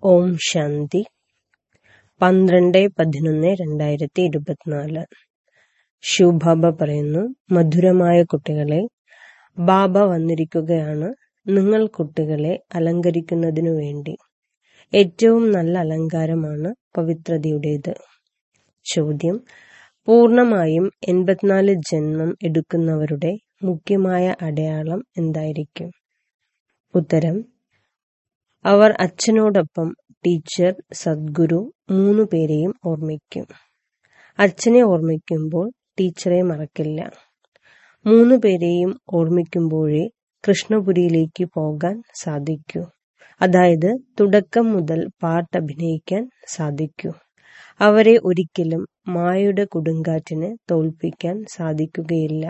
ഓം ശാന്തി പന്ത്രണ്ട് പതിനൊന്ന് രണ്ടായിരത്തി ഇരുപത്തിനാല് ശിവബാബ പറയുന്നു മധുരമായ കുട്ടികളെ ബാബ വന്നിരിക്കുകയാണ് നിങ്ങൾ കുട്ടികളെ അലങ്കരിക്കുന്നതിനു വേണ്ടി ഏറ്റവും നല്ല അലങ്കാരമാണ് പവിത്രതയുടേത് ചോദ്യം പൂർണമായും എൺപത്തിനാല് ജന്മം എടുക്കുന്നവരുടെ മുഖ്യമായ അടയാളം എന്തായിരിക്കും ഉത്തരം അവർ അച്ഛനോടൊപ്പം ടീച്ചർ സദ്ഗുരു മൂന്നു പേരെയും ഓർമ്മിക്കും അച്ഛനെ ഓർമ്മിക്കുമ്പോൾ ടീച്ചറെ മറക്കില്ല മൂന്നു പേരെയും ഓർമ്മിക്കുമ്പോഴേ കൃഷ്ണപുരിയിലേക്ക് പോകാൻ സാധിക്കൂ അതായത് തുടക്കം മുതൽ പാട്ട് അഭിനയിക്കാൻ സാധിക്കൂ അവരെ ഒരിക്കലും മായയുടെ കൊടുങ്കാറ്റിന് തോൽപ്പിക്കാൻ സാധിക്കുകയില്ല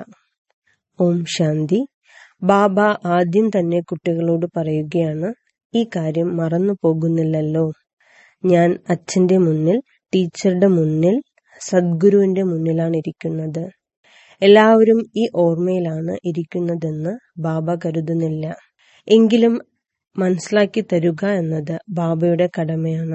ഓം ശാന്തി ബാബ ആദ്യം തന്നെ കുട്ടികളോട് പറയുകയാണ് ഈ കാര്യം മറന്നു പോകുന്നില്ലല്ലോ ഞാൻ അച്ഛന്റെ മുന്നിൽ ടീച്ചറുടെ മുന്നിൽ സദ്ഗുരുവിന്റെ മുന്നിലാണ് ഇരിക്കുന്നത് എല്ലാവരും ഈ ഓർമ്മയിലാണ് ഇരിക്കുന്നതെന്ന് ബാബ കരുതുന്നില്ല എങ്കിലും മനസ്സിലാക്കി തരുക എന്നത് ബാബയുടെ കടമയാണ്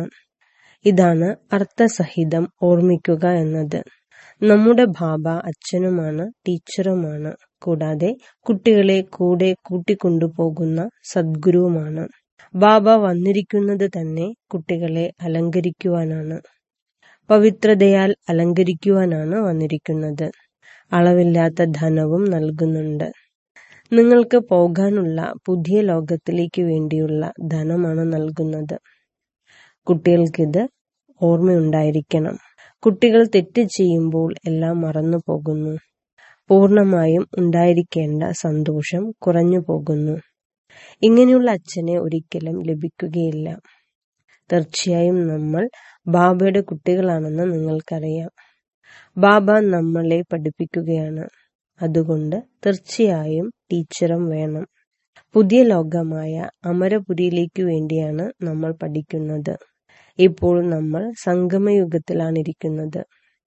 ഇതാണ് അർത്ഥസഹിതം ഓർമ്മിക്കുക എന്നത് നമ്മുടെ ബാബ അച്ഛനുമാണ് ടീച്ചറുമാണ് കൂടാതെ കുട്ടികളെ കൂടെ കൂട്ടിക്കൊണ്ടുപോകുന്ന സദ്ഗുരുവുമാണ് ബാബ വന്നിരിക്കുന്നത് തന്നെ കുട്ടികളെ അലങ്കരിക്കുവാനാണ് പവിത്രതയാൽ അലങ്കരിക്കുവാനാണ് വന്നിരിക്കുന്നത് അളവില്ലാത്ത ധനവും നൽകുന്നുണ്ട് നിങ്ങൾക്ക് പോകാനുള്ള പുതിയ ലോകത്തിലേക്ക് വേണ്ടിയുള്ള ധനമാണ് നൽകുന്നത് കുട്ടികൾക്കിത് ഓർമ്മയുണ്ടായിരിക്കണം കുട്ടികൾ തെറ്റ് ചെയ്യുമ്പോൾ എല്ലാം മറന്നു പോകുന്നു പൂർണമായും ഉണ്ടായിരിക്കേണ്ട സന്തോഷം കുറഞ്ഞു പോകുന്നു ഇങ്ങനെയുള്ള അച്ഛനെ ഒരിക്കലും ലഭിക്കുകയില്ല തീർച്ചയായും നമ്മൾ ബാബയുടെ കുട്ടികളാണെന്ന് നിങ്ങൾക്കറിയാം ബാബ നമ്മളെ പഠിപ്പിക്കുകയാണ് അതുകൊണ്ട് തീർച്ചയായും ടീച്ചറും വേണം പുതിയ ലോകമായ അമരപുരിയിലേക്ക് വേണ്ടിയാണ് നമ്മൾ പഠിക്കുന്നത് ഇപ്പോൾ നമ്മൾ സംഗമയുഗത്തിലാണ് ഇരിക്കുന്നത്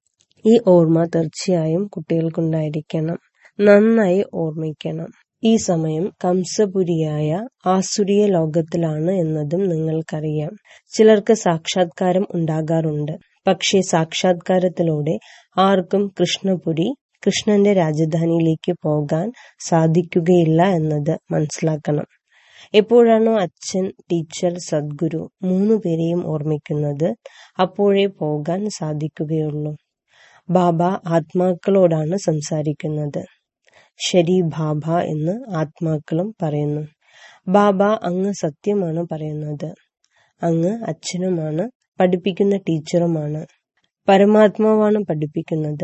ഈ ഓർമ്മ തീർച്ചയായും കുട്ടികൾക്കുണ്ടായിരിക്കണം നന്നായി ഓർമ്മിക്കണം ഈ സമയം കംസപുരിയായ ആസുരീയ ലോകത്തിലാണ് എന്നതും നിങ്ങൾക്കറിയാം ചിലർക്ക് സാക്ഷാത്കാരം ഉണ്ടാകാറുണ്ട് പക്ഷേ സാക്ഷാത്കാരത്തിലൂടെ ആർക്കും കൃഷ്ണപുരി കൃഷ്ണന്റെ രാജധാനിയിലേക്ക് പോകാൻ സാധിക്കുകയില്ല എന്നത് മനസ്സിലാക്കണം എപ്പോഴാണോ അച്ഛൻ ടീച്ചർ സദ്ഗുരു മൂന്നു പേരെയും ഓർമ്മിക്കുന്നത് അപ്പോഴേ പോകാൻ സാധിക്കുകയുള്ളൂ ബാബ ആത്മാക്കളോടാണ് സംസാരിക്കുന്നത് ശരി ബാബ എന്ന് ആത്മാക്കളും പറയുന്നു ബാബ അങ്ങ് സത്യമാണ് പറയുന്നത് അങ്ങ് അച്ഛനുമാണ് പഠിപ്പിക്കുന്ന ടീച്ചറുമാണ് പരമാത്മാവാണ് പഠിപ്പിക്കുന്നത്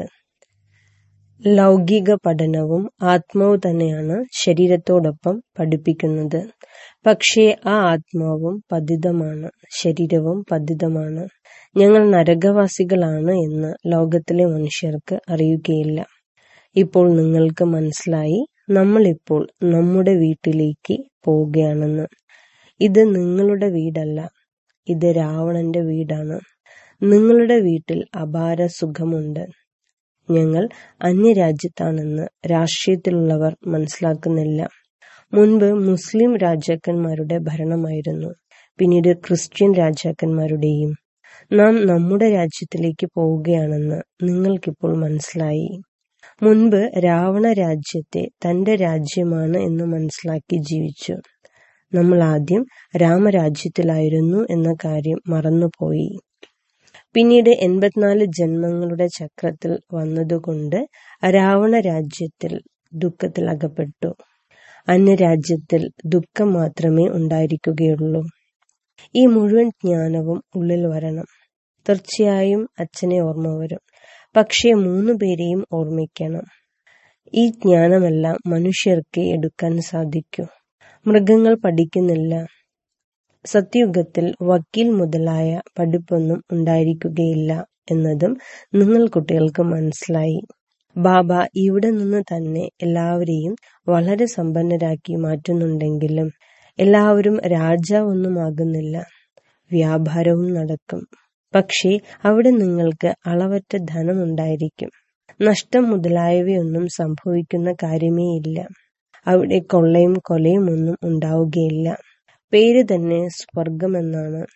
ലൗകിക പഠനവും ആത്മാവ് തന്നെയാണ് ശരീരത്തോടൊപ്പം പഠിപ്പിക്കുന്നത് പക്ഷേ ആ ആത്മാവും പതിതമാണ് ശരീരവും പതിതമാണ് ഞങ്ങൾ നരകവാസികളാണ് എന്ന് ലോകത്തിലെ മനുഷ്യർക്ക് അറിയുകയില്ല ഇപ്പോൾ നിങ്ങൾക്ക് മനസ്സിലായി നമ്മളിപ്പോൾ നമ്മുടെ വീട്ടിലേക്ക് പോവുകയാണെന്ന് ഇത് നിങ്ങളുടെ വീടല്ല ഇത് രാവണന്റെ വീടാണ് നിങ്ങളുടെ വീട്ടിൽ അപാര സുഖമുണ്ട് ഞങ്ങൾ അന്യരാജ്യത്താണെന്ന് രാഷ്ട്രീയത്തിലുള്ളവർ മനസ്സിലാക്കുന്നില്ല മുൻപ് മുസ്ലിം രാജാക്കന്മാരുടെ ഭരണമായിരുന്നു പിന്നീട് ക്രിസ്ത്യൻ രാജാക്കന്മാരുടെയും നാം നമ്മുടെ രാജ്യത്തിലേക്ക് പോവുകയാണെന്ന് നിങ്ങൾക്കിപ്പോൾ മനസ്സിലായി മുൻപ് രാവണ രാജ്യത്തെ തന്റെ രാജ്യമാണ് എന്ന് മനസ്സിലാക്കി ജീവിച്ചു നമ്മൾ ആദ്യം രാമരാജ്യത്തിലായിരുന്നു എന്ന കാര്യം മറന്നുപോയി പിന്നീട് എൺപത്തിനാല് ജന്മങ്ങളുടെ ചക്രത്തിൽ വന്നതുകൊണ്ട് രാവണ രാജ്യത്തിൽ ദുഃഖത്തിൽ അകപ്പെട്ടു അന്യരാജ്യത്തിൽ ദുഃഖം മാത്രമേ ഉണ്ടായിരിക്കുകയുള്ളൂ ഈ മുഴുവൻ ജ്ഞാനവും ഉള്ളിൽ വരണം തീർച്ചയായും അച്ഛനെ ഓർമ്മ വരും പക്ഷേ മൂന്നു പേരെയും ഓർമ്മിക്കണം ഈ ജ്ഞാനമെല്ലാം മനുഷ്യർക്ക് എടുക്കാൻ സാധിക്കൂ മൃഗങ്ങൾ പഠിക്കുന്നില്ല സത്യുഗത്തിൽ വക്കീൽ മുതലായ പഠിപ്പൊന്നും ഉണ്ടായിരിക്കുകയില്ല എന്നതും നിങ്ങൾ കുട്ടികൾക്ക് മനസ്സിലായി ബാബ ഇവിടെ നിന്ന് തന്നെ എല്ലാവരെയും വളരെ സമ്പന്നരാക്കി മാറ്റുന്നുണ്ടെങ്കിലും എല്ലാവരും രാജാവൊന്നുമാകുന്നില്ല വ്യാപാരവും നടക്കും പക്ഷേ അവിടെ നിങ്ങൾക്ക് അളവറ്റ ധനം ഉണ്ടായിരിക്കും നഷ്ടം മുതലായവയൊന്നും സംഭവിക്കുന്ന കാര്യമേ ഇല്ല അവിടെ കൊള്ളയും കൊലയും ഒന്നും ഉണ്ടാവുകയില്ല പേര് തന്നെ സ്വർഗമെന്നാണ്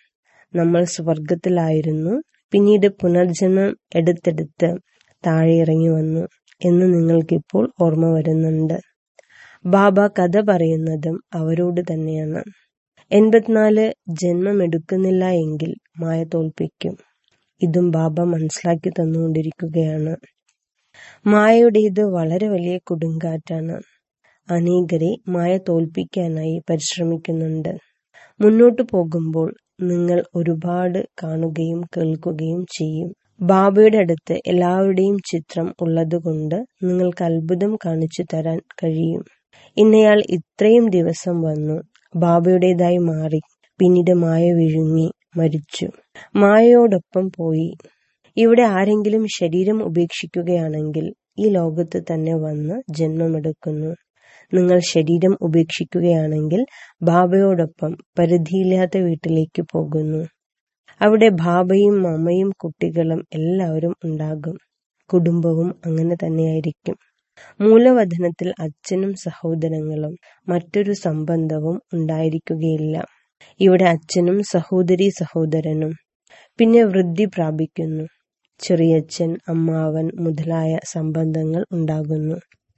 നമ്മൾ സ്വർഗത്തിലായിരുന്നു പിന്നീട് പുനർജന്മം എടുത്തെടുത്ത് താഴെ ഇറങ്ങി വന്നു എന്ന് നിങ്ങൾക്കിപ്പോൾ ഓർമ്മ വരുന്നുണ്ട് ബാബ കഥ പറയുന്നതും അവരോട് തന്നെയാണ് എൺപത്തിനാല് ജന്മമെടുക്കുന്നില്ല എങ്കിൽ മായ തോൽപ്പിക്കും ഇതും ബാബ മനസ്സിലാക്കി തന്നുകൊണ്ടിരിക്കുകയാണ് മായയുടേത് വളരെ വലിയ കൊടുങ്കാറ്റാണ് അനേകരെ മായ തോൽപ്പിക്കാനായി പരിശ്രമിക്കുന്നുണ്ട് മുന്നോട്ടു പോകുമ്പോൾ നിങ്ങൾ ഒരുപാട് കാണുകയും കേൾക്കുകയും ചെയ്യും ബാബയുടെ അടുത്ത് എല്ലാവരുടെയും ചിത്രം ഉള്ളതുകൊണ്ട് നിങ്ങൾക്ക് അത്ഭുതം കാണിച്ചു തരാൻ കഴിയും ഇന്നയാൾ ഇത്രയും ദിവസം വന്നു ബാബയുടേതായി മാറി പിന്നീട് മായ വിഴുങ്ങി മരിച്ചു മായയോടൊപ്പം പോയി ഇവിടെ ആരെങ്കിലും ശരീരം ഉപേക്ഷിക്കുകയാണെങ്കിൽ ഈ ലോകത്ത് തന്നെ വന്ന് ജന്മമെടുക്കുന്നു നിങ്ങൾ ശരീരം ഉപേക്ഷിക്കുകയാണെങ്കിൽ ബാബയോടൊപ്പം പരിധിയില്ലാത്ത വീട്ടിലേക്ക് പോകുന്നു അവിടെ ബാബയും അമ്മയും കുട്ടികളും എല്ലാവരും ഉണ്ടാകും കുടുംബവും അങ്ങനെ തന്നെയായിരിക്കും മൂലവധനത്തിൽ അച്ഛനും സഹോദരങ്ങളും മറ്റൊരു സംബന്ധവും ഉണ്ടായിരിക്കുകയില്ല ഇവിടെ അച്ഛനും സഹോദരി സഹോദരനും പിന്നെ വൃദ്ധി പ്രാപിക്കുന്നു ചെറിയച്ഛൻ അമ്മാവൻ മുതലായ സംബന്ധങ്ങൾ ഉണ്ടാകുന്നു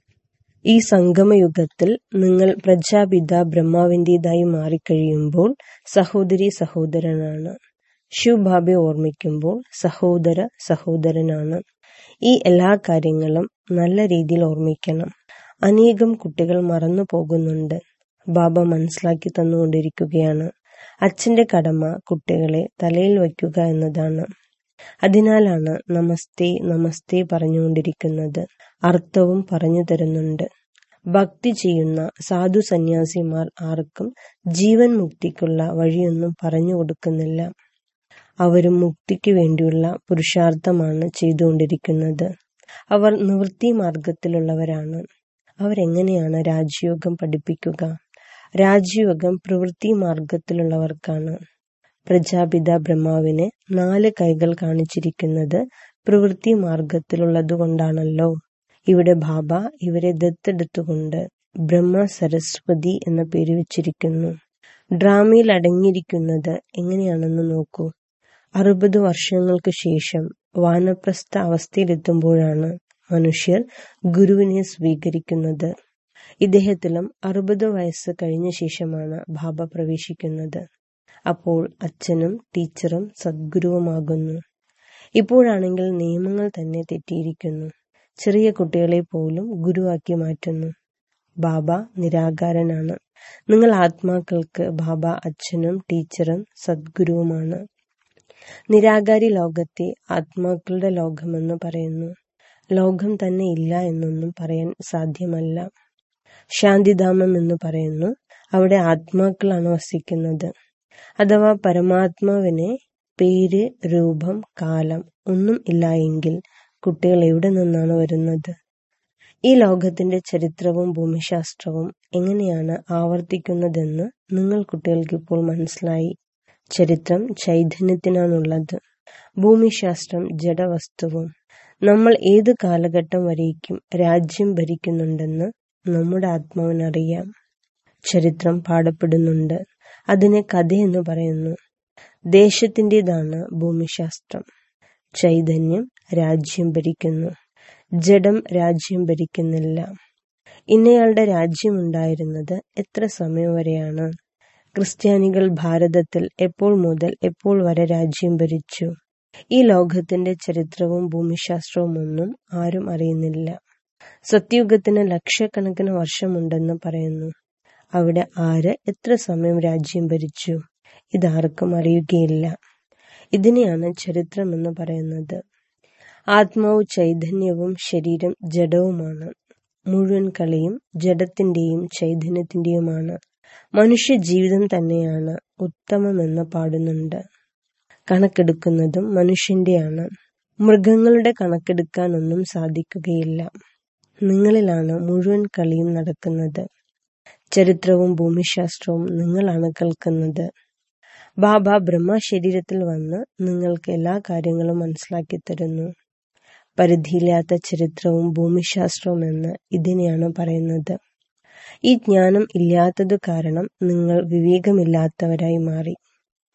ഈ സംഗമയുഗത്തിൽ നിങ്ങൾ പ്രജാപിത ബ്രഹ്മാവിൻ്റെതായി മാറിക്കഴിയുമ്പോൾ സഹോദരി സഹോദരനാണ് ശിവബാബയെ ഓർമ്മിക്കുമ്പോൾ സഹോദര സഹോദരനാണ് ഈ എല്ലാ കാര്യങ്ങളും നല്ല രീതിയിൽ ഓർമ്മിക്കണം അനേകം കുട്ടികൾ മറന്നു പോകുന്നുണ്ട് ബാബ മനസ്സിലാക്കി തന്നുകൊണ്ടിരിക്കുകയാണ് അച്ഛന്റെ കടമ കുട്ടികളെ തലയിൽ വയ്ക്കുക എന്നതാണ് അതിനാലാണ് നമസ്തേ നമസ്തേ പറഞ്ഞുകൊണ്ടിരിക്കുന്നത് അർത്ഥവും പറഞ്ഞു തരുന്നുണ്ട് ഭക്തി ചെയ്യുന്ന സാധു സന്യാസിമാർ ആർക്കും ജീവൻ മുക്തിക്കുള്ള വഴിയൊന്നും പറഞ്ഞു കൊടുക്കുന്നില്ല അവരും മുക്തിക്ക് വേണ്ടിയുള്ള പുരുഷാർത്ഥമാണ് ചെയ്തുകൊണ്ടിരിക്കുന്നത് അവർ നിവൃത്തി മാർഗത്തിലുള്ളവരാണ് അവരെങ്ങനെയാണ് രാജയോഗം പഠിപ്പിക്കുക രാജയോഗം പ്രവൃത്തി മാർഗത്തിലുള്ളവർക്കാണ് പ്രജാപിത ബ്രഹ്മാവിനെ നാല് കൈകൾ കാണിച്ചിരിക്കുന്നത് പ്രവൃത്തി മാർഗത്തിലുള്ളതുകൊണ്ടാണല്ലോ ഇവിടെ ബാബ ഇവരെ ദത്തെടുത്തുകൊണ്ട് ബ്രഹ്മ സരസ്വതി എന്ന പേര് വെച്ചിരിക്കുന്നു ഡ്രാമയിൽ അടങ്ങിയിരിക്കുന്നത് എങ്ങനെയാണെന്ന് നോക്കൂ അറുപത് വർഷങ്ങൾക്ക് ശേഷം വാനപ്രസ്ഥ അവസ്ഥയിലെത്തുമ്പോഴാണ് മനുഷ്യർ ഗുരുവിനെ സ്വീകരിക്കുന്നത് ഇദ്ദേഹത്തിലും അറുപത് വയസ്സ് കഴിഞ്ഞ ശേഷമാണ് ബാബ പ്രവേശിക്കുന്നത് അപ്പോൾ അച്ഛനും ടീച്ചറും സദ്ഗുരുവുമാകുന്നു ഇപ്പോഴാണെങ്കിൽ നിയമങ്ങൾ തന്നെ തെറ്റിയിരിക്കുന്നു ചെറിയ കുട്ടികളെ പോലും ഗുരുവാക്കി മാറ്റുന്നു ബാബ നിരാകാരനാണ് നിങ്ങൾ ആത്മാക്കൾക്ക് ബാബ അച്ഛനും ടീച്ചറും സദ്ഗുരുവുമാണ് നിരാകാരി ലോകത്തെ ആത്മാക്കളുടെ ലോകമെന്ന് പറയുന്നു ലോകം തന്നെ ഇല്ല എന്നൊന്നും പറയാൻ സാധ്യമല്ല ശാന്തിധാമം എന്ന് പറയുന്നു അവിടെ ആത്മാക്കളാണ് വസിക്കുന്നത് അഥവാ പരമാത്മാവിനെ പേര് രൂപം കാലം ഒന്നും ഇല്ല എങ്കിൽ കുട്ടികൾ എവിടെ നിന്നാണ് വരുന്നത് ഈ ലോകത്തിന്റെ ചരിത്രവും ഭൂമിശാസ്ത്രവും എങ്ങനെയാണ് ആവർത്തിക്കുന്നതെന്ന് നിങ്ങൾ കുട്ടികൾക്ക് ഇപ്പോൾ മനസ്സിലായി ചരിത്രം ചൈതന്യത്തിനാണുള്ളത് ഭൂമിശാസ്ത്രം ജഡവസ്തുവും നമ്മൾ ഏത് കാലഘട്ടം വരേക്കും രാജ്യം ഭരിക്കുന്നുണ്ടെന്ന് നമ്മുടെ ആത്മാവിനറിയാം ചരിത്രം പാടപ്പെടുന്നുണ്ട് അതിനെ കഥയെന്ന് പറയുന്നു ദേശത്തിൻ്റെതാണ് ഭൂമിശാസ്ത്രം ചൈതന്യം രാജ്യം ഭരിക്കുന്നു ജഡം രാജ്യം ഭരിക്കുന്നില്ല ഇന്നയാളുടെ രാജ്യമുണ്ടായിരുന്നത് എത്ര സമയം വരെയാണ് ക്രിസ്ത്യാനികൾ ഭാരതത്തിൽ എപ്പോൾ മുതൽ എപ്പോൾ വരെ രാജ്യം ഭരിച്ചു ഈ ലോകത്തിന്റെ ചരിത്രവും ഭൂമിശാസ്ത്രവും ഒന്നും ആരും അറിയുന്നില്ല സത്യുഗത്തിന് ലക്ഷക്കണക്കിന് വർഷമുണ്ടെന്ന് പറയുന്നു അവിടെ ആര് എത്ര സമയം രാജ്യം ഭരിച്ചു ഇതാർക്കും അറിയുകയില്ല ഇതിനെയാണ് ചരിത്രം എന്ന് പറയുന്നത് ആത്മാവ് ചൈതന്യവും ശരീരം ജഡവുമാണ് മുഴുവൻ കളിയും ജഡത്തിന്റെയും ചൈതന്യത്തിന്റെയുമാണ് മനുഷ്യ ജീവിതം തന്നെയാണ് ഉത്തമമെന്ന് പാടുന്നുണ്ട് കണക്കെടുക്കുന്നതും മനുഷ്യന്റെയാണ് മൃഗങ്ങളുടെ കണക്കെടുക്കാനൊന്നും സാധിക്കുകയില്ല നിങ്ങളിലാണ് മുഴുവൻ കളിയും നടക്കുന്നത് ചരിത്രവും ഭൂമിശാസ്ത്രവും നിങ്ങളാണ് കേൾക്കുന്നത് ബാബ ബ്രഹ്മശരീരത്തിൽ വന്ന് നിങ്ങൾക്ക് എല്ലാ കാര്യങ്ങളും മനസ്സിലാക്കി തരുന്നു പരിധിയില്ലാത്ത ചരിത്രവും ഭൂമിശാസ്ത്രവും എന്ന് ഇതിനെയാണ് പറയുന്നത് ഈ ജ്ഞാനം ഇല്ലാത്തതു കാരണം നിങ്ങൾ വിവേകമില്ലാത്തവരായി മാറി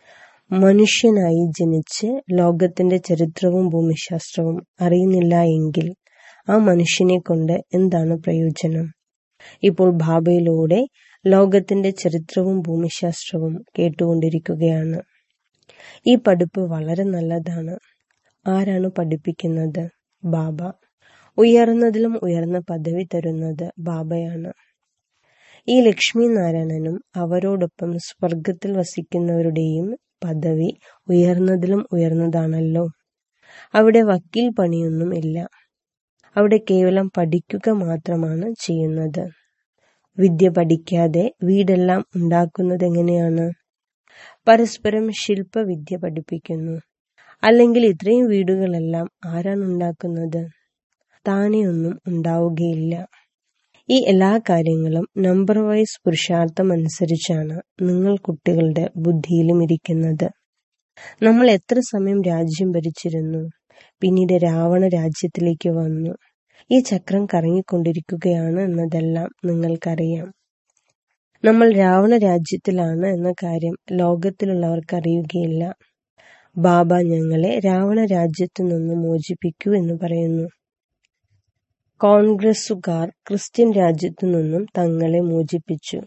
മനുഷ്യനായി ജനിച്ച് ലോകത്തിന്റെ ചരിത്രവും ഭൂമിശാസ്ത്രവും അറിയുന്നില്ല എങ്കിൽ ആ മനുഷ്യനെ കൊണ്ട് എന്താണ് പ്രയോജനം ഇപ്പോൾ ബാബയിലൂടെ ലോകത്തിന്റെ ചരിത്രവും ഭൂമിശാസ്ത്രവും കേട്ടുകൊണ്ടിരിക്കുകയാണ് ഈ പഠിപ്പ് വളരെ നല്ലതാണ് ആരാണ് പഠിപ്പിക്കുന്നത് ബാബ ഉയർന്നതിലും ഉയർന്ന പദവി തരുന്നത് ബാബയാണ് ഈ ലക്ഷ്മി നാരായണനും അവരോടൊപ്പം സ്വർഗത്തിൽ വസിക്കുന്നവരുടെയും പദവി ഉയർന്നതിലും ഉയർന്നതാണല്ലോ അവിടെ വക്കീൽ പണിയൊന്നും ഇല്ല അവിടെ കേവലം പഠിക്കുക മാത്രമാണ് ചെയ്യുന്നത് വിദ്യ പഠിക്കാതെ വീടെല്ലാം ഉണ്ടാക്കുന്നത് എങ്ങനെയാണ് പരസ്പരം ശില്പവിദ്യ പഠിപ്പിക്കുന്നു അല്ലെങ്കിൽ ഇത്രയും വീടുകളെല്ലാം ആരാണ് ഉണ്ടാക്കുന്നത് താനെ ഒന്നും ഉണ്ടാവുകയില്ല ഈ എല്ലാ കാര്യങ്ങളും നമ്പർ വൈസ് പുരുഷാർത്ഥം അനുസരിച്ചാണ് നിങ്ങൾ കുട്ടികളുടെ ബുദ്ധിയിലും ഇരിക്കുന്നത് നമ്മൾ എത്ര സമയം രാജ്യം ഭരിച്ചിരുന്നു പിന്നീട് രാവണ രാജ്യത്തിലേക്ക് വന്നു ഈ ചക്രം കറങ്ങിക്കൊണ്ടിരിക്കുകയാണ് എന്നതെല്ലാം നിങ്ങൾക്കറിയാം നമ്മൾ രാവണ രാജ്യത്തിലാണ് എന്ന കാര്യം ലോകത്തിലുള്ളവർക്ക് അറിയുകയില്ല ബാബ ഞങ്ങളെ രാവണ രാജ്യത്തു നിന്ന് മോചിപ്പിക്കൂ എന്ന് പറയുന്നു കോൺഗ്രസുകാർ ക്രിസ്ത്യൻ രാജ്യത്തു നിന്നും തങ്ങളെ മോചിപ്പിച്ചു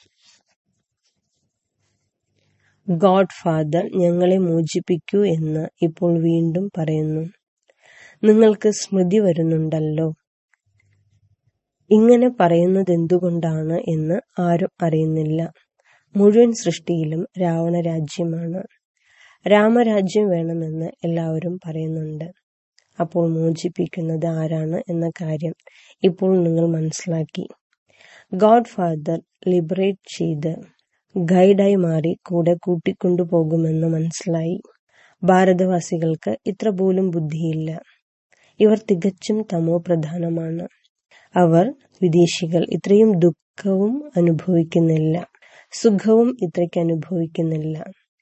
ഗോഡ് ഫാദർ ഞങ്ങളെ മോചിപ്പിക്കൂ എന്ന് ഇപ്പോൾ വീണ്ടും പറയുന്നു നിങ്ങൾക്ക് സ്മൃതി വരുന്നുണ്ടല്ലോ ഇങ്ങനെ പറയുന്നത് എന്തുകൊണ്ടാണ് എന്ന് ആരും അറിയുന്നില്ല മുഴുവൻ സൃഷ്ടിയിലും രാവണ രാജ്യമാണ് രാമരാജ്യം വേണമെന്ന് എല്ലാവരും പറയുന്നുണ്ട് അപ്പോൾ മോചിപ്പിക്കുന്നത് ആരാണ് എന്ന കാര്യം ഇപ്പോൾ നിങ്ങൾ മനസ്സിലാക്കി ഗോഡ് ഫാദർ ലിബറേറ്റ് ചെയ്ത് ഗൈഡായി മാറി കൂടെ കൂട്ടിക്കൊണ്ടുപോകുമെന്ന് മനസ്സിലായി ഭാരതവാസികൾക്ക് ഇത്ര പോലും ബുദ്ധിയില്ല ഇവർ തികച്ചും തമോ പ്രധാനമാണ് അവർ വിദേശികൾ ഇത്രയും ദുഃഖവും അനുഭവിക്കുന്നില്ല സുഖവും ഇത്രയ്ക്ക് അനുഭവിക്കുന്നില്ല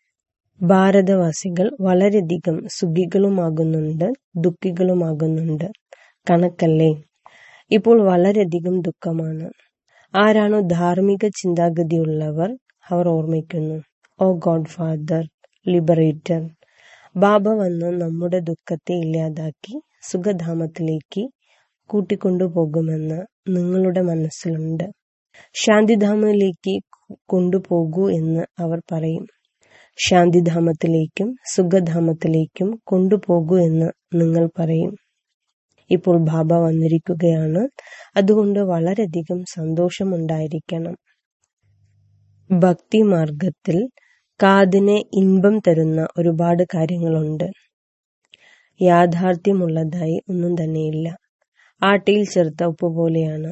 ഭാരതവാസികൾ വളരെയധികം സുഖികളുമാകുന്നുണ്ട് ദുഃഖികളുമാകുന്നുണ്ട് കണക്കല്ലേ ഇപ്പോൾ വളരെയധികം ദുഃഖമാണ് ആരാണോ ധാർമ്മിക ചിന്താഗതിയുള്ളവർ അവർ ഓർമ്മിക്കുന്നു O God father liberator Baba വന്ന് നമ്മുടെ ദുഃഖത്തെ ഇല്ലാതാക്കി സുഖധാമത്തിലേക്ക് കൂട്ടിക്കൊണ്ടുപോകുമെന്ന് നിങ്ങളുടെ മനസ്സിലുണ്ട് ശാന്തിധാമത്തിലേക്ക് കൊണ്ടുപോകൂ എന്ന് അവർ പറയും ശാന്തിധാമത്തിലേക്കും സുഖധാമത്തിലേക്കും കൊണ്ടുപോകൂ എന്ന് നിങ്ങൾ പറയും ഇപ്പോൾ ബാബ വന്നിരിക്കുകയാണ് അതുകൊണ്ട് വളരെയധികം സന്തോഷമുണ്ടായിരിക്കണം ഭക്തി മാർഗത്തിൽ കാതിന് ഇൻപം തരുന്ന ഒരുപാട് കാര്യങ്ങളുണ്ട് യാഥാർത്ഥ്യമുള്ളതായി ഒന്നും തന്നെയില്ല ആട്ടയിൽ ചേർത്ത ഉപ്പ് പോലെയാണ്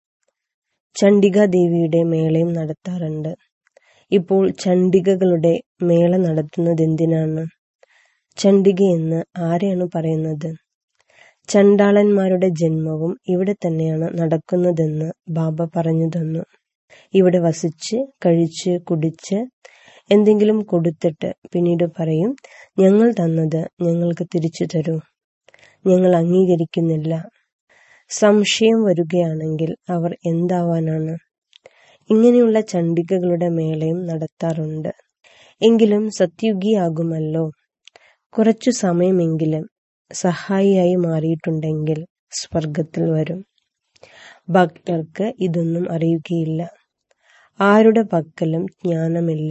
ചണ്ഡിക ദേവിയുടെ മേളയും നടത്താറുണ്ട് ഇപ്പോൾ ചണ്ഡികകളുടെ മേള നടത്തുന്നത് എന്തിനാണ് ചണ്ഡിക എന്ന് ആരെയാണ് പറയുന്നത് ചണ്ടാളന്മാരുടെ ജന്മവും ഇവിടെ തന്നെയാണ് നടക്കുന്നതെന്ന് ബാബ പറഞ്ഞു തന്നു ഇവിടെ വസിച്ച് കഴിച്ച് കുടിച്ച് എന്തെങ്കിലും കൊടുത്തിട്ട് പിന്നീട് പറയും ഞങ്ങൾ തന്നത് ഞങ്ങൾക്ക് തിരിച്ചു തരൂ ഞങ്ങൾ അംഗീകരിക്കുന്നില്ല സംശയം വരികയാണെങ്കിൽ അവർ എന്താവാനാണ് ഇങ്ങനെയുള്ള ചണ്ഡികകളുടെ മേളയും നടത്താറുണ്ട് എങ്കിലും സത്യുഗിയാകുമല്ലോ കുറച്ചു സമയമെങ്കിലും സഹായിയായി മാറിയിട്ടുണ്ടെങ്കിൽ സ്വർഗത്തിൽ വരും ഭക്തർക്ക് ഇതൊന്നും അറിയുകയില്ല ആരുടെ പക്കലും ജ്ഞാനമില്ല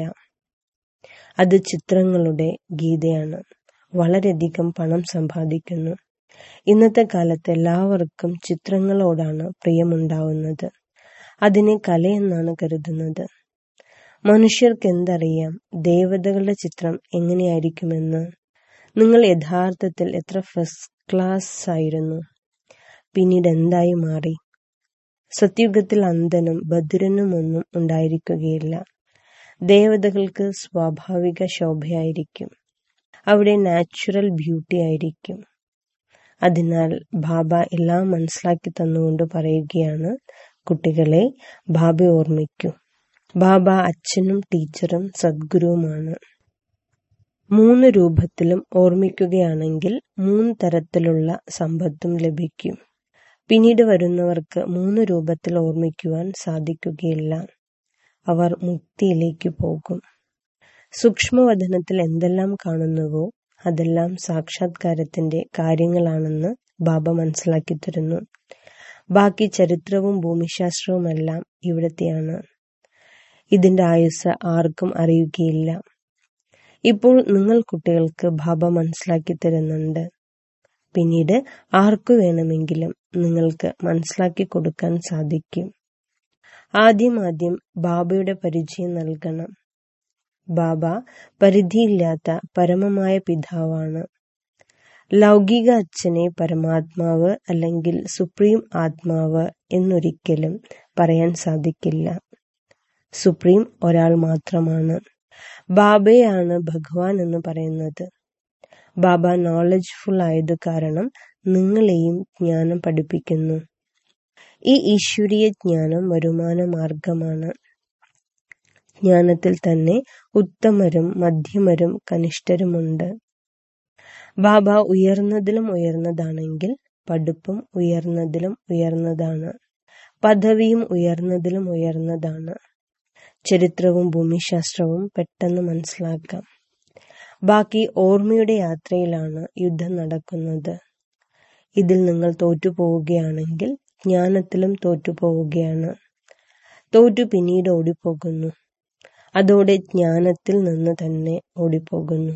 അത് ചിത്രങ്ങളുടെ ഗീതയാണ് വളരെയധികം പണം സമ്പാദിക്കുന്നു ഇന്നത്തെ കാലത്ത് എല്ലാവർക്കും ചിത്രങ്ങളോടാണ് പ്രിയമുണ്ടാവുന്നത് അതിനെ കലയെന്നാണ് കരുതുന്നത് മനുഷ്യർക്ക് എന്തറിയാം ദേവതകളുടെ ചിത്രം എങ്ങനെയായിരിക്കുമെന്ന് നിങ്ങൾ യഥാർത്ഥത്തിൽ എത്ര ഫസ്റ്റ് ക്ലാസ് ആയിരുന്നു പിന്നീട് എന്തായി മാറി സത്യുഗത്തിൽ അന്ധനും ബധിരനും ഒന്നും ഉണ്ടായിരിക്കുകയില്ല ദേവതകൾക്ക് സ്വാഭാവിക ശോഭയായിരിക്കും അവിടെ നാച്ചുറൽ ബ്യൂട്ടി ആയിരിക്കും അതിനാൽ ബാബ എല്ലാം മനസ്സിലാക്കി തന്നുകൊണ്ട് പറയുകയാണ് കുട്ടികളെ ബാബ ഓർമ്മിക്കൂ ബാബ അച്ഛനും ടീച്ചറും സദ്ഗുരുവുമാണ് മൂന്ന് രൂപത്തിലും ഓർമ്മിക്കുകയാണെങ്കിൽ മൂന്ന് തരത്തിലുള്ള സമ്പത്തും ലഭിക്കും പിന്നീട് വരുന്നവർക്ക് മൂന്ന് രൂപത്തിൽ ഓർമ്മിക്കുവാൻ സാധിക്കുകയില്ല അവർ മുക്തിയിലേക്ക് പോകും സൂക്ഷ്മവദനത്തിൽ എന്തെല്ലാം കാണുന്നുവോ അതെല്ലാം സാക്ഷാത്കാരത്തിന്റെ കാര്യങ്ങളാണെന്ന് ബാബ മനസ്സിലാക്കി തരുന്നു ബാക്കി ചരിത്രവും ഭൂമിശാസ്ത്രവുമെല്ലാം ഇവിടത്തെയാണ് ഇതിന്റെ ആയുസ് ആർക്കും അറിയുകയില്ല ഇപ്പോൾ നിങ്ങൾ കുട്ടികൾക്ക് ബാബ മനസ്സിലാക്കി തരുന്നുണ്ട് പിന്നീട് ആർക്കു വേണമെങ്കിലും നിങ്ങൾക്ക് മനസ്സിലാക്കി കൊടുക്കാൻ സാധിക്കും ആദ്യം ആദ്യം ബാബയുടെ പരിചയം നൽകണം ബാബ പരിധിയില്ലാത്ത പരമമായ പിതാവാണ് ലൗകിക അച്ഛനെ പരമാത്മാവ് അല്ലെങ്കിൽ സുപ്രീം ആത്മാവ് എന്നൊരിക്കലും പറയാൻ സാധിക്കില്ല സുപ്രീം ഒരാൾ മാത്രമാണ് ബാബയാണ് ഭഗവാൻ എന്ന് പറയുന്നത് ബാബ നോളജ്ഫുൾ ആയത് കാരണം നിങ്ങളെയും ജ്ഞാനം പഠിപ്പിക്കുന്നു ഈ ഈശ്വരീയ ജ്ഞാനം വരുമാന മാർഗമാണ് ജ്ഞാനത്തിൽ തന്നെ ഉത്തമരും മധ്യമരും കനിഷ്ഠരുമുണ്ട് ബാബ ഉയർന്നതിലും ഉയർന്നതാണെങ്കിൽ പഠിപ്പും ഉയർന്നതിലും ഉയർന്നതാണ് പദവിയും ഉയർന്നതിലും ഉയർന്നതാണ് ചരിത്രവും ഭൂമിശാസ്ത്രവും പെട്ടെന്ന് മനസ്സിലാക്കാം ബാക്കി ഓർമ്മയുടെ യാത്രയിലാണ് യുദ്ധം നടക്കുന്നത് ഇതിൽ നിങ്ങൾ തോറ്റുപോവുകയാണെങ്കിൽ ജ്ഞാനത്തിലും തോറ്റുപോവുകയാണ് തോറ്റു പിന്നീട് ഓടിപ്പോകുന്നു അതോടെ ജ്ഞാനത്തിൽ നിന്ന് തന്നെ ഓടിപ്പോകുന്നു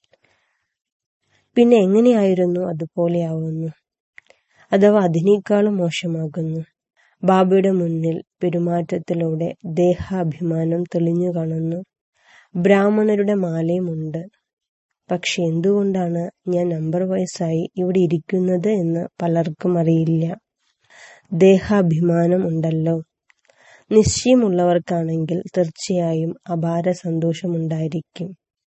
പിന്നെ എങ്ങനെയായിരുന്നു അതുപോലെയാവുന്നു അഥവാ അതിനേക്കാളും മോശമാകുന്നു ബാബയുടെ മുന്നിൽ പെരുമാറ്റത്തിലൂടെ ദേഹാഭിമാനം തെളിഞ്ഞു കാണുന്നു ബ്രാഹ്മണരുടെ മാലയുമുണ്ട് പക്ഷെ എന്തുകൊണ്ടാണ് ഞാൻ നമ്പർ വയസ്സായി ഇവിടെ ഇരിക്കുന്നത് എന്ന് പലർക്കും അറിയില്ല ദേഹാഭിമാനം ഉണ്ടല്ലോ നിശ്ചയമുള്ളവർക്കാണെങ്കിൽ തീർച്ചയായും അപാര സന്തോഷമുണ്ടായിരിക്കും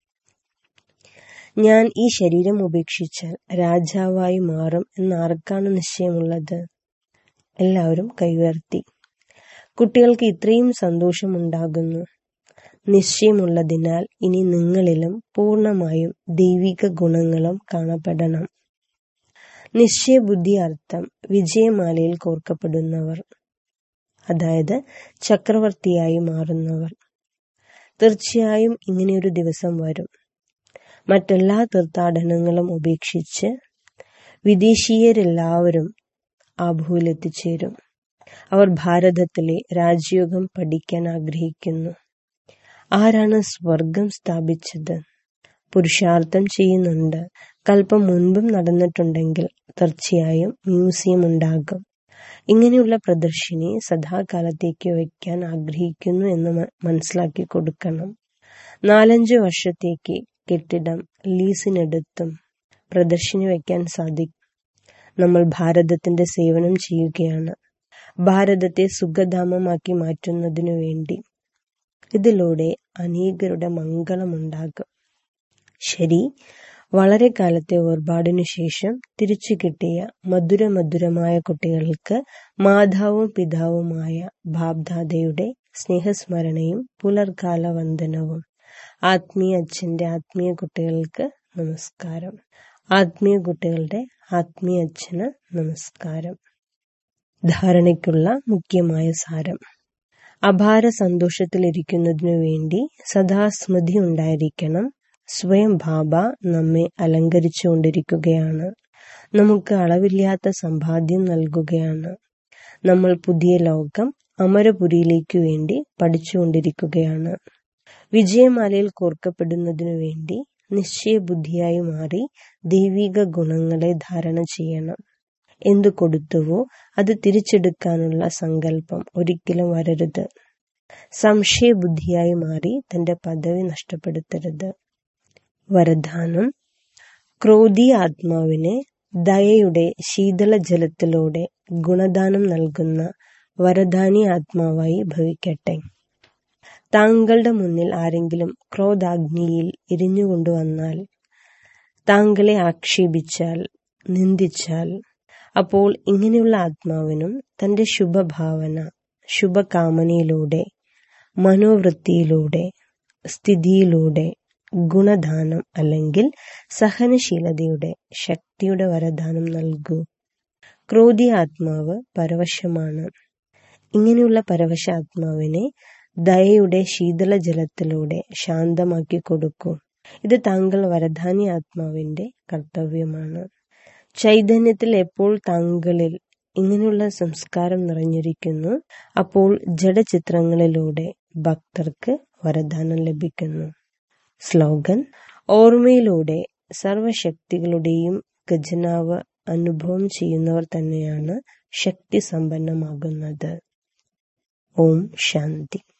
ഞാൻ ഈ ശരീരം ഉപേക്ഷിച്ചാൽ രാജാവായി മാറും എന്നാർക്കാണ് നിശ്ചയമുള്ളത് എല്ലാവരും കൈയുയർത്തി കുട്ടികൾക്ക് ഇത്രയും സന്തോഷമുണ്ടാകുന്നു നിശ്ചയമുള്ളതിനാൽ ഇനി നിങ്ങളിലും പൂർണ്ണമായും ദൈവിക ഗുണങ്ങളും കാണപ്പെടണം നിശ്ചയബുദ്ധി അർത്ഥം വിജയമാലയിൽ കോർക്കപ്പെടുന്നവർ അതായത് ചക്രവർത്തിയായി മാറുന്നവർ തീർച്ചയായും ഇങ്ങനെയൊരു ദിവസം വരും മറ്റെല്ലാ തീർത്ഥാടനങ്ങളും ഉപേക്ഷിച്ച് വിദേശീയരെല്ലാവരും ആ ഭൂവിലെത്തിച്ചേരും അവർ ഭാരതത്തിലെ രാജയോഗം പഠിക്കാൻ ആഗ്രഹിക്കുന്നു ആരാണ് സ്വർഗം സ്ഥാപിച്ചത് പുരുഷാർത്ഥം ചെയ്യുന്നുണ്ട് കൽപ്പം മുൻപും നടന്നിട്ടുണ്ടെങ്കിൽ തീർച്ചയായും മ്യൂസിയം ഉണ്ടാകും ഇങ്ങനെയുള്ള പ്രദർശിനി സദാകാലത്തേക്ക് വയ്ക്കാൻ ആഗ്രഹിക്കുന്നു എന്ന് മനസ്സിലാക്കി കൊടുക്കണം നാലഞ്ച് വർഷത്തേക്ക് കെട്ടിടം ലീസിനെടുത്തും പ്രദർശിനി വയ്ക്കാൻ സാധിക്കും നമ്മൾ ഭാരതത്തിന്റെ സേവനം ചെയ്യുകയാണ് ഭാരതത്തെ സുഖധാമമാക്കി മാറ്റുന്നതിനു വേണ്ടി ഇതിലൂടെ അനേകരുടെ മംഗളമുണ്ടാകും ശരി വളരെ കാലത്തെ വേർപാടിനു ശേഷം തിരിച്ചു കിട്ടിയ മധുര മധുരമായ കുട്ടികൾക്ക് മാതാവും പിതാവുമായ ബാബ്ദാദയുടെ സ്നേഹസ്മരണയും പുലർകാല വന്ദനവും ആത്മീയ അച്ഛന്റെ ആത്മീയ കുട്ടികൾക്ക് നമസ്കാരം ആത്മീയ കുട്ടികളുടെ ആത്മീയ അച്ഛന് നമസ്കാരം ധാരണയ്ക്കുള്ള മുഖ്യമായ സാരം അപാര സന്തോഷത്തിലിരിക്കുന്നതിനു വേണ്ടി സദാ സ്മൃതി ഉണ്ടായിരിക്കണം സ്വയം ബാബ നമ്മെ അലങ്കരിച്ചുകൊണ്ടിരിക്കുകയാണ് നമുക്ക് അളവില്ലാത്ത സമ്പാദ്യം നൽകുകയാണ് നമ്മൾ പുതിയ ലോകം അമരപുരിയിലേക്കു വേണ്ടി പഠിച്ചുകൊണ്ടിരിക്കുകയാണ് വിജയമാലയിൽ കോർക്കപ്പെടുന്നതിനു വേണ്ടി നിശ്ചയബുദ്ധിയായി മാറി ദൈവിക ഗുണങ്ങളെ ധാരണ ചെയ്യണം എന്തു കൊടുത്തുവോ അത് തിരിച്ചെടുക്കാനുള്ള സങ്കല്പം ഒരിക്കലും വരരുത് സംശയബുദ്ധിയായി മാറി തന്റെ പദവി നഷ്ടപ്പെടുത്തരുത് വരദാനം ക്രോധി ആത്മാവിനെ ദയയുടെ ശീതള ജലത്തിലൂടെ ഗുണദാനം നൽകുന്ന വരദാനി ആത്മാവായി ഭവിക്കട്ടെ താങ്കളുടെ മുന്നിൽ ആരെങ്കിലും ക്രോധാഗ്നിയിൽ എരിഞ്ഞുകൊണ്ടുവന്നാൽ താങ്കളെ ആക്ഷേപിച്ചാൽ നിന്ദിച്ചാൽ അപ്പോൾ ഇങ്ങനെയുള്ള ആത്മാവിനും തന്റെ ശുഭഭാവന ശുഭകാമനയിലൂടെ മനോവൃത്തിയിലൂടെ സ്ഥിതിയിലൂടെ ഗുണദാനം അല്ലെങ്കിൽ സഹനശീലതയുടെ ശക്തിയുടെ വരദാനം നൽകൂ ക്രോധി ആത്മാവ് പരവശമാണ് ഇങ്ങനെയുള്ള പരവശ ആത്മാവിനെ ദയയുടെ ശീതള ജലത്തിലൂടെ ശാന്തമാക്കി കൊടുക്കൂ ഇത് താങ്കൾ വരദാനി ആത്മാവിന്റെ കർത്തവ്യമാണ് ചൈതന്യത്തിൽ എപ്പോൾ താങ്കളിൽ ഇങ്ങനെയുള്ള സംസ്കാരം നിറഞ്ഞിരിക്കുന്നു അപ്പോൾ ജഡചിത്രങ്ങളിലൂടെ ഭക്തർക്ക് വരദാനം ലഭിക്കുന്നു സ്ലോഗൻ ഓർമ്മയിലൂടെ സർവശക്തികളുടെയും ഖജനാവ് അനുഭവം ചെയ്യുന്നവർ തന്നെയാണ് ശക്തി സമ്പന്നമാകുന്നത് ഓം ശാന്തി